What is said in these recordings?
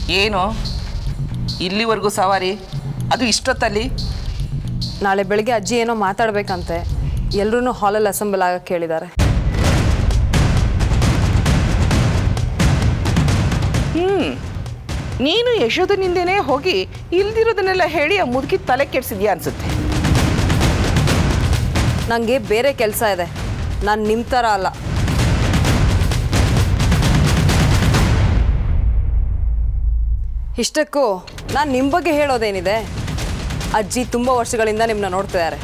ಏನು ಇಲ್ಲಿವರೆಗೂ ಸವಾರಿ ಅದು ಇಷ್ಟೊತ್ತಲ್ಲಿ ನಾಳೆ ಬೆಳಗ್ಗೆ ಅಜ್ಜಿ ಏನೋ ಮಾತಾಡ್ಬೇಕಂತೆ ಎಲ್ಲರೂ ಹಾಲಲ್ಲಿ ಅಸೆಂಬಲ್ ಆಗಕ್ಕೆ ಹೇಳಿದ್ದಾರೆ ನೀನು ಯಶೋದನಿಂದೇನೆ ಹೋಗಿ ಇಲ್ದಿರೋದನ್ನೆಲ್ಲ ಹೇಳಿ ಆ ಮುದುಕಿ ತಲೆ ಕೆಡ್ಸಿದ್ಯಾ ಅನ್ಸುತ್ತೆ ನನಗೆ ಬೇರೆ ಕೆಲಸ ಇದೆ ನಾನು ನಿಮ್ಮ ಥರ ಅಲ್ಲ ಇಷ್ಟಕ್ಕೂ ನಾನು ನಿಮ್ಮ ಬಗ್ಗೆ ಹೇಳೋದೇನಿದೆ ಅಜ್ಜಿ ತುಂಬ ವರ್ಷಗಳಿಂದ ನಿಮ್ಮನ್ನ ನೋಡ್ತಿದ್ದಾರೆ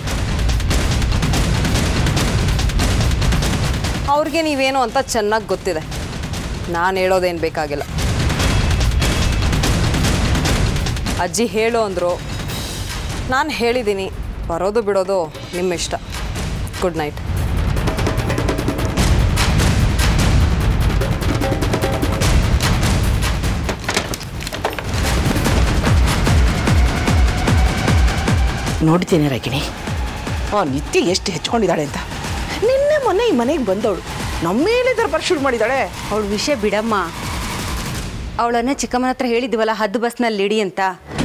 ಅವ್ರಿಗೆ ನೀವೇನು ಅಂತ ಚೆನ್ನಾಗಿ ಗೊತ್ತಿದೆ ನಾನು ಹೇಳೋದೇನು ಬೇಕಾಗಿಲ್ಲ ಅಜ್ಜಿ ಹೇಳು ಅಂದರು ನಾನು ಹೇಳಿದ್ದೀನಿ ಬರೋದು ಬಿಡೋದು ನಿಮ್ಮ ಇಷ್ಟ ಗುಡ್ ನೈಟ್ ನೋಡ್ತೀನಿ ರಾಗಿಣಿ ಆ ನಿತ್ಯ ಎಷ್ಟು ಹೆಚ್ಕೊಂಡಿದ್ದಾಳೆ ಅಂತ ನಿನ್ನೆ ಮೊನ್ನೆ ಈ ಮನೆಗೆ ಬಂದವಳು ನಮ್ಮ ಮೇಲೆ ದರ್ಬಾರ್ ಶುರು ಮಾಡಿದ್ದಾಳೆ ಅವಳ ವಿಷಯ ಬಿಡಮ್ಮ ಅವಳನ್ನ ಚಿಕ್ಕಮ್ಮನ ಹತ್ರ ಹೇಳಿದ್ವಲ್ಲ ಹದ್ದು ಬಸ್ನಲ್ಲಿ ಇಡಿ ಅಂತ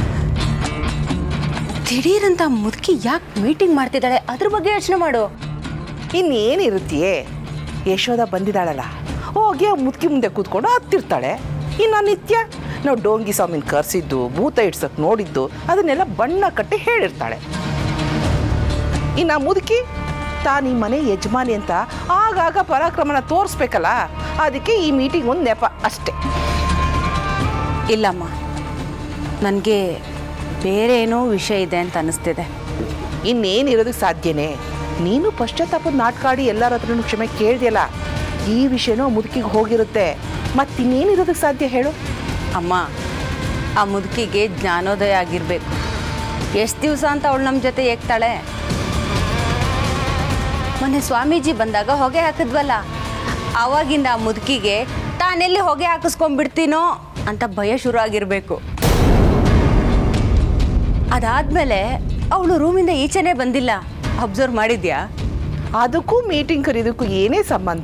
ದಿಢೀರಂತ ಮುದುಕಿ ಯಾಕೆ ಮೀಟಿಂಗ್ ಮಾಡ್ತಿದ್ದಾಳೆ ಅದ್ರ ಬಗ್ಗೆ ಯೋಚನೆ ಮಾಡು ಇನ್ನೇನಿರುತ್ತೆಯೇ ಯಶೋದ ಬಂದಿದ್ದಾಳಲ್ಲ ಹೋಗಿ ಆ ಮುದುಕಿ ಮುಂದೆ ಕೂತ್ಕೊಂಡು ಹತ್ತಿರ್ತಾಳೆ ಇನ್ನು ನಿತ್ಯ ನಾವು ಡೋಂಗಿ ಸ್ವಾಮಿನ ಕರೆಸಿದ್ದು ಭೂತ ಇಡ್ಸಕ್ ನೋಡಿದ್ದು ಅದನ್ನೆಲ್ಲ ಬಣ್ಣ ಕಟ್ಟಿ ಹೇಳಿರ್ತಾಳೆ ಇನ್ನು ಆ ಮುದುಕಿ ತಾನು ಈ ಮನೆ ಯಜಮಾನಿ ಅಂತ ಆಗಾಗ ಪರಾಕ್ರಮನ ತೋರಿಸ್ಬೇಕಲ್ಲ ಅದಕ್ಕೆ ಈ ಮೀಟಿಂಗ್ ಒಂದು ನೆಪ ಅಷ್ಟೇ ಇಲ್ಲಮ್ಮ ನನಗೆ ಬೇರೆ ಏನೋ ವಿಷಯ ಇದೆ ಅಂತ ಅನಿಸ್ತಿದೆ ಇನ್ನೇನಿರೋದಕ್ಕೆ ಸಾಧ್ಯನೇ ನೀನು ಪಶ್ಚಾತ್ತಾಪದ ನಾಟಕ ಆಡಿ ಎಲ್ಲರ ಹತ್ರನೂ ಕ್ಷಮೆ ಕೇಳಿದೆಯಲ್ಲ ಈ ವಿಷಯನೂ ಆ ಮುದುಕಿಗೆ ಹೋಗಿರುತ್ತೆ ಮತ್ತಿನ್ನೇನಿರೋದಕ್ಕೆ ಸಾಧ್ಯ ಹೇಳು ಅಮ್ಮ ಆ ಮುದುಕಿಗೆ ಜ್ಞಾನೋದಯ ಆಗಿರಬೇಕು ಎಷ್ಟು ದಿವಸ ಅಂತ ಅವಳು ನಮ್ಮ ಜೊತೆ ಏಗ್ತಾಳೆ ಮೊನ್ನೆ ಸ್ವಾಮೀಜಿ ಬಂದಾಗ ಹೊಗೆ ಹಾಕಿದ್ವಲ್ಲ ಆವಾಗಿಂದ ಆ ಮುದುಕಿಗೆ ತಾನೆಲ್ಲಿ ಹೊಗೆ ಹಾಕಿಸ್ಕೊಂಡ್ಬಿಡ್ತೀನೋ ಅಂತ ಭಯ ಶುರು ಆಗಿರಬೇಕು ಅದಾದ್ಮೇಲೆ ಅವಳು ರೂಮಿಂದ ಈಚೆನೇ ಬಂದಿಲ್ಲ ಅಬ್ಸರ್ವ್ ಮಾಡಿದ್ಯಾ ಅದಕ್ಕೂ ಮೀಟಿಂಗ್ ಕರೀದಕ್ಕೂ ಏನೇ ಸಂಬಂಧ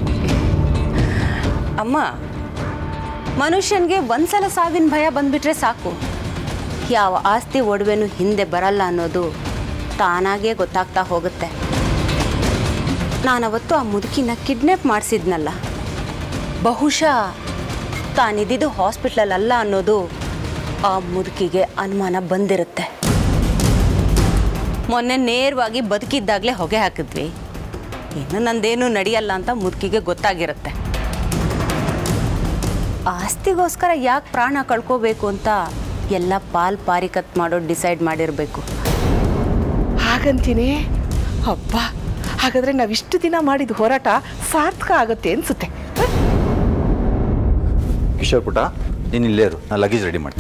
ಅಮ್ಮ ಮನುಷ್ಯನಿಗೆ ಒಂದ್ಸಲ ಸಾವಿನ ಭಯ ಬಂದ್ಬಿಟ್ರೆ ಸಾಕು ಯಾವ ಆಸ್ತಿ ಒಡವೆನೂ ಹಿಂದೆ ಬರಲ್ಲ ಅನ್ನೋದು ತಾನಾಗೇ ಗೊತ್ತಾಗ್ತಾ ಹೋಗುತ್ತೆ ನಾನವತ್ತು ಆ ಮುದುಕಿನ ಕಿಡ್ನಾಪ್ ಮಾಡಿಸಿದ್ನಲ್ಲ ಬಹುಶಃ ತಾನಿದ್ದಿದ್ದು ಹಾಸ್ಪಿಟ್ಲಲ್ಲಿ ಅಲ್ಲ ಅನ್ನೋದು ಆ ಮುದುಕಿಗೆ ಅನುಮಾನ ಬಂದಿರುತ್ತೆ ಮೊನ್ನೆ ನೇರವಾಗಿ ಬದುಕಿದ್ದಾಗಲೇ ಹೊಗೆ ಹಾಕಿದ್ವಿ ಇನ್ನು ನಂದೇನು ನಡೆಯಲ್ಲ ಅಂತ ಮುದುಕಿಗೆ ಗೊತ್ತಾಗಿರುತ್ತೆ ಆಸ್ತಿಗೋಸ್ಕರ ಯಾಕೆ ಪ್ರಾಣ ಕಳ್ಕೋಬೇಕು ಅಂತ ಎಲ್ಲ ಪಾಲ್ ಪಾರಿಕತ್ ಮಾಡೋ ಡಿಸೈಡ್ ಮಾಡಿರಬೇಕು ಹಾಗಂತೀನಿ ಅಬ್ಬ ಹಾಗಾದ್ರೆ ನಾವಿಷ್ಟು ದಿನ ಮಾಡಿದ ಹೋರಾಟ ಸಾರ್ಥಕ ಆಗುತ್ತೆ ಅನ್ಸುತ್ತೆ ಹ? ಕಿಶೋರ್ ಪುಟ ನೀನು ಇಲ್ಲೇ ಇರು ನಾನು ಲಗೇಜ್ ರೆಡಿ ಮಾಡ್ತೀನಿ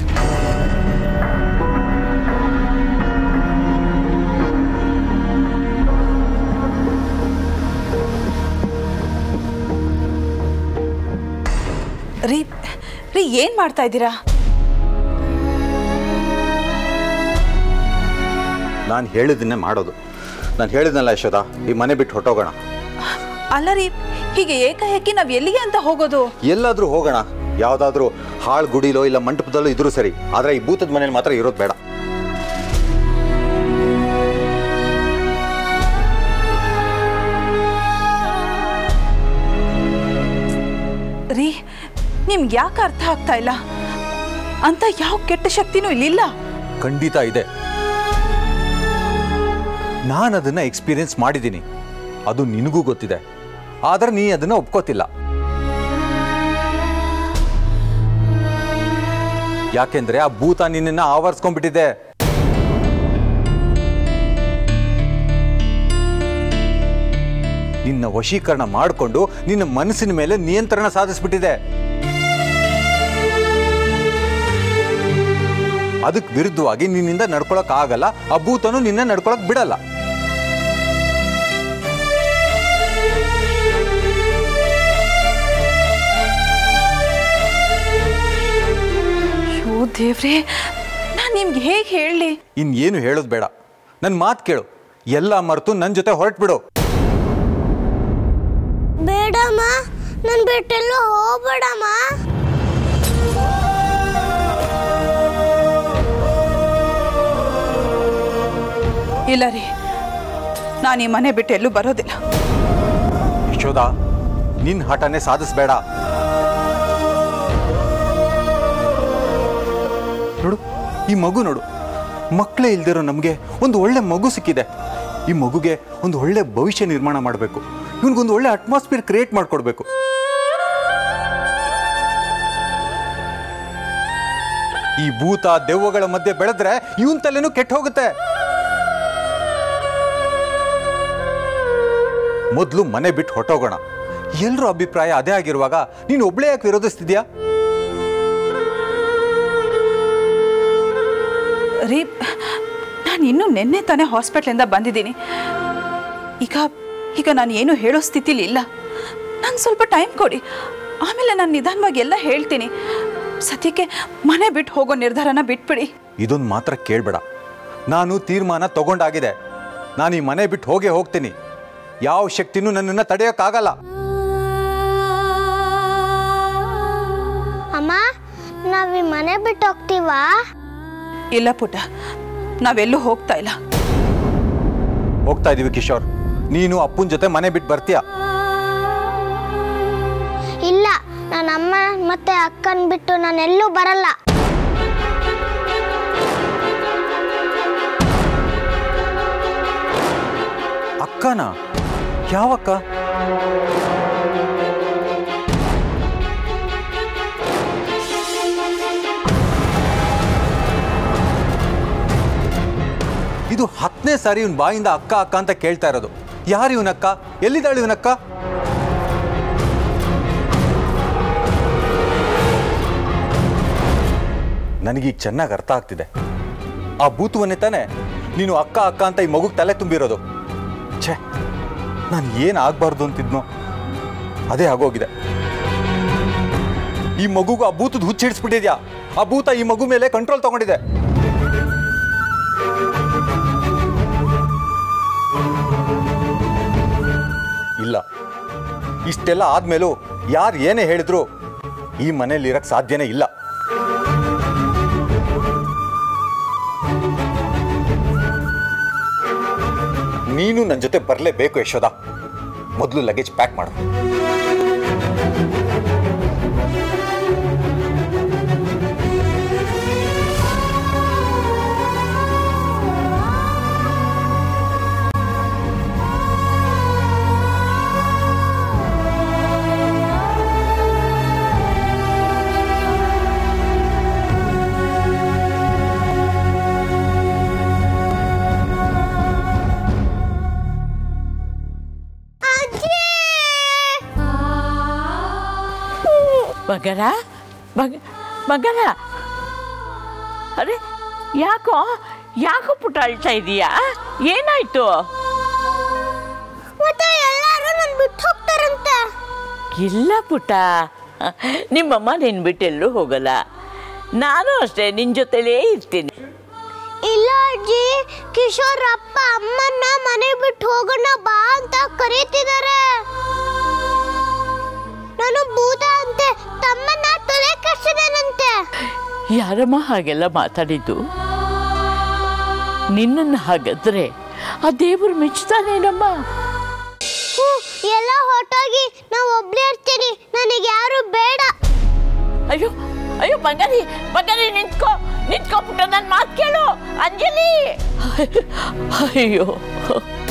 ರೀ ರೀ ಏನು ಮಾಡ್ತಾ ಇದ್ದೀರಾ ನಾನು ಹೇಳಿದ್ದನ್ನೇ ಮಾಡೋದು ನಾನು ಹೇಳಿದ್ನಲ್ಲ ಯಶೋದ ಈ ಮನೆ ಬಿಟ್ಟು ಹೊಟ್ಟೋಗೋಣ ಅಲ್ಲ ರೀ ಹೀಗೆ ಏಕಾಏಕಿ ನಾವು ಎಲ್ಲಿಗೆ ಅಂತ ಹೋಗೋದು ಎಲ್ಲಾದರೂ ಹೋಗೋಣ ಯಾವುದಾದ್ರೂ ಹಾಳು ಗುಡಿಲೋ ಇಲ್ಲ ಮಂಟಪದಲ್ಲೋ ಇದ್ರೂ ಸರಿ ಆದರೆ ಈ ಭೂತದ ಮನೇಲಿ ಮಾತ್ರ ಇರೋದು ಬೇಡ ರೀ ನಿಮ್ಗೆ ಯಾಕೆ ಅರ್ಥ ಆಗ್ತಾ ಇಲ್ಲ ಅಂತ ಯಾವ ಕೆಟ್ಟ ಶಕ್ತಿನೂ ಇಲ್ಲಿಲ್ಲ ಖಂಡಿತ ಇದೆ ನಾನು ಅದನ್ನ ಎಕ್ಸ್ಪೀರಿಯನ್ಸ್ ಮಾಡಿದ್ದೀನಿ ಅದು ನಿನಗೂ ಗೊತ್ತಿದೆ ಆದರೆ ನೀ ಅದನ್ನ ಒಪ್ಕೋತಿಲ್ಲ ಯಾಕೆಂದ್ರೆ ಆ ಭೂತ ನಿನ್ನನ್ನ ಆವರಿಸ್ಕೊಂಡ್ಬಿಟ್ಟಿದೆ ನಿನ್ನ ವಶೀಕರಣ ಮಾಡಿಕೊಂಡು ನಿನ್ನ ಮನಸ್ಸಿನ ಮೇಲೆ ನಿಯಂತ್ರಣ ಸಾಧಿಸ್ಬಿಟ್ಟಿದೆ ಅದಕ್ಕೆ ವಿರುದ್ಧವಾಗಿ ನಿನ್ನಿಂದ ನಡ್ಕೊಳಕ್ ಆಗಲ್ಲ ಆ ಭೂತನು ನಿನ್ನ ನಡ್ಕೊಳಕ್ ಬಿಡಲ್ಲ ಅಯ್ಯೋ ದೇವ್ರೇ ನಾನು ನಿಮ್ಗೆ ಹೇಗೆ ಹೇಳಲಿ ಇನ್ನೇನು ಹೇಳೋದು ಬೇಡ ನನ್ನ ಮಾತು ಕೇಳು ಎಲ್ಲ ಮರೆತು ನನ್ನ ಜೊತೆ ಹೊರಟ್ಬಿಡು ಬೇಡಮ್ಮ ನನ್ನ ಬಿಟ್ಟೆಲ್ಲೋ ಹೋಗ್ಬೇಡಮ್ಮ ಇಲ್ಲ ರೀ ನಾನು ಈ ಮನೆ ಬಿಟ್ಟು ಎಲ್ಲೂ ಬರೋದಿಲ್ಲ ಯಶೋದ ನಿನ್ನ ಹಠನೇ ಸಾಧಿಸ್ಬೇಡ ನೋಡು ಈ ಮಗು ನೋಡು ಮಕ್ಕಳೇ ಇಲ್ದಿರೋ ನಮಗೆ ಒಂದು ಒಳ್ಳೆ ಮಗು ಸಿಕ್ಕಿದೆ ಈ ಮಗುಗೆ ಒಂದು ಒಳ್ಳೆ ಭವಿಷ್ಯ ನಿರ್ಮಾಣ ಮಾಡಬೇಕು ಇವನಿಗೊಂದು ಒಳ್ಳೆ ಅಟ್ಮಾಸ್ಫಿಯರ್ ಕ್ರಿಯೇಟ್ ಮಾಡಿಕೊಡ್ಬೇಕು ಈ ಭೂತ ದೆವ್ವಗಳ ಮಧ್ಯೆ ಬೆಳೆದ್ರೆ ಇವನ್ ತಲೆನೂ ಕೆಟ್ಟ ಹೋಗುತ್ತೆ ಮೊದಲು ಮನೆ ಬಿಟ್ಟು ಹೊಟ್ಟೋಗೋಣ ಎಲ್ಲರ ಅಭಿಪ್ರಾಯ ಅದೇ ಆಗಿರುವಾಗ ನೀನು ಒಬ್ಳೇ ಯಾಕೆ ವಿರೋಧಿಸ್ತಿದ್ಯಾ ರೀ ನಾನು ಇನ್ನೂ ನಿನ್ನೆ ತಾನೇ ಹಾಸ್ಪಿಟ್ಲಿಂದ ಬಂದಿದ್ದೀನಿ ಈಗ ಈಗ ನಾನು ಏನು ಹೇಳೋ ಸ್ಥಿತಿಲಿ ಇಲ್ಲ ನಂಗೆ ಸ್ವಲ್ಪ ಟೈಮ್ ಕೊಡಿ ಆಮೇಲೆ ನಾನು ನಿಧಾನವಾಗಿ ಎಲ್ಲ ಹೇಳ್ತೀನಿ ಸದ್ಯಕ್ಕೆ ಮನೆ ಬಿಟ್ಟು ಹೋಗೋ ನಿರ್ಧಾರನ ಬಿಟ್ಬಿಡಿ ಇದೊಂದು ಮಾತ್ರ ಕೇಳಬೇಡ ನಾನು ತೀರ್ಮಾನ ತಗೊಂಡಾಗಿದೆ ನಾನು ಈ ಮನೆ ಬಿಟ್ಟು ಹೋಗೇ ಹೋಗ್ತೀನಿ ಯಾವ ಶಕ್ತಿನೂ ನನ್ನನ್ನು ತಡೆಯೋಕ್ಕಾಗಲ್ಲ ಅಮ್ಮ ನಾವ್ ಈ ಮನೆ ಬಿಟ್ಟು ಹೋಗ್ತೀವಾ ಇಲ್ಲ ಪುಟ್ಟ ನಾವೆಲ್ಲೂ ಹೋಗ್ತಾ ಇಲ್ಲ ಹೋಗ್ತಾ ಇದೀವಿ ಕಿಶೋರ್ ನೀನು ಅಪ್ಪನ ಜೊತೆ ಮನೆ ಬಿಟ್ಟು ಬರ್ತೀಯಾ ಇಲ್ಲ ನನ್ನ ಅಮ್ಮ ಮತ್ತೆ ಅಕ್ಕನ್ ಬಿಟ್ಟು ನಾನು ಎಲ್ಲೂ ಬರಲ್ಲ ಅಕ್ಕನ ಯಾವಕ್ಕ ಇದು ಹತ್ತನೇ ಸಾರಿ ಇವನ್ ಬಾಯಿಂದ ಅಕ್ಕ ಅಕ್ಕ ಅಂತ ಕೇಳ್ತಾ ಇರೋದು ಯಾರು ಇವನಕ್ಕ ಎಲ್ಲಿದ್ದಾಳು ಇವನಕ್ಕ ನನಗೀಗ ಚೆನ್ನಾಗಿ ಅರ್ಥ ಆಗ್ತಿದೆ ಆ ಭೂತವನ್ನೇ ತಾನೆ ನೀನು ಅಕ್ಕ ಅಕ್ಕ ಅಂತ ಈ ಮಗುಗೆ ತಲೆ ತುಂಬಿರೋದು ಛೇ ನಾನು ಏನು ಆಗಬಾರ್ದು ಅಂತಿದ್ನೋ ಅದೇ ಆಗೋಗಿದೆ ಈ ಮಗುಗೂ ಆ ಭೂತದ ಹುಚ್ಚಿಡಿಸ್ಬಿಟ್ಟಿದ್ಯಾ ಆ ಭೂತ ಈ ಮಗು ಮೇಲೆ ಕಂಟ್ರೋಲ್ ತಗೊಂಡಿದೆ ಇಲ್ಲ ಇಷ್ಟೆಲ್ಲ ಆದ್ಮೇಲೂ ಯಾರು ಏನೇ ಹೇಳಿದ್ರು ಈ ಮನೇಲಿ ಇರಕ್ ಸಾಧ್ಯನೇ ಇಲ್ಲ ನೀನು ನನ್ನ ಜೊತೆ ಬರಲೇಬೇಕು ಯಶೋದ ಮೊದಲು ಲಗೇಜ್ ಪ್ಯಾಕ್ ಮಾಡು ಮಗನ ಮಗ ಮಗನ ಅರೆ ಯಾಕೋ ಯಾಕೋ ಪುಟ್ಟ ಅಳ್ತಾ ಇದೀಯಾ ಏನಾಯ್ತು ಮತ್ತೆ ಎಲ್ಲರೂ ನನ್ ಬಿಟ್ಟು ಹೋಗ್ತಾರಂತೆ ಇಲ್ಲ ಪುಟ್ಟ ನಿಮ್ಮಮ್ಮ ನಿನ್ ಬಿಟ್ಟೆಲ್ಲೂ ಹೋಗಲ್ಲ ನಾನು ಅಷ್ಟೇ ನಿನ್ನ ಜೊತೆಲೇ ಇರ್ತೀನಿ ಇಲ್ಲ ಅಜ್ಜಿ ಕಿಶೋರ್ ಅಪ್ಪ ಅಮ್ಮನ್ನ ಮನೆ ಬಿಟ್ಟು ಹೋಗೋಣ ಬಾ ಅಂತ ಕರೀತಿದ್ದಾರೆ ನಾನು ಭೂತ ಅಂತೆ ತಮ್ಮನ್ನ ತಲೆ ಕರ್ಸಿದೇನಂತೆ ಯಾರಮ್ಮ ಹಾಗೆಲ್ಲ ಮಾತಾಡಿದ್ದು ನಿನ್ನನ್ನು ಹಾಗಾದ್ರೆ ಆ ದೇವರು ಮೆಚ್ತಾನೇನಮ್ಮ ಹ್ಞೂ ಎಲ್ಲ ಹೊರಟೋಗಿ ನಾವು ಒಬ್ಳೇ ಇರ್ತೀನಿ ನನಗೆ ಯಾರು ಬೇಡ ಅಯ್ಯೋ ಅಯ್ಯೋ ಮಗನಿ ಮಗನಿ ನಿಂತ್ಕೋ ನಿಂತ್ಕೋ ಪುಟ್ಟ ನನ್ನ ಮಾತು ಕೇಳು ಅಂಜಲಿ ಅಯ್ಯೋ